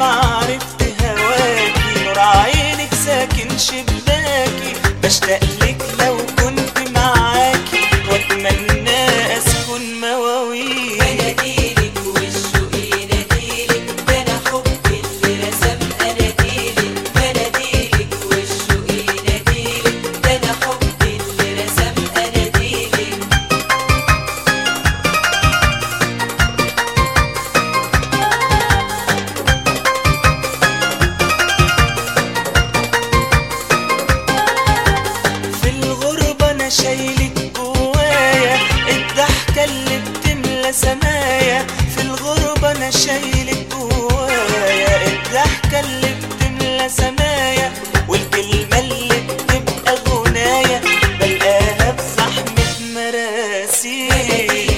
ما عرفت هواكي نور عينك ساكن شباكي بشتاق لك لو كنت معاكي واتمنى اسكن مواويل بناديلك والشوق يناديلك ده انا حبي اللي رسم اناديلك بناديلك والشوق يناديلك ده انا حبي اللي رسم اناديلك في الغربة أنا شايلك جوايا الضحكة اللي بتملى سمايا في الغربة أنا شايلك جوايا الضحكة اللي بتملى سمايا والكلمة اللي بتبقى غنايا بلقاها في زحمة مراسيل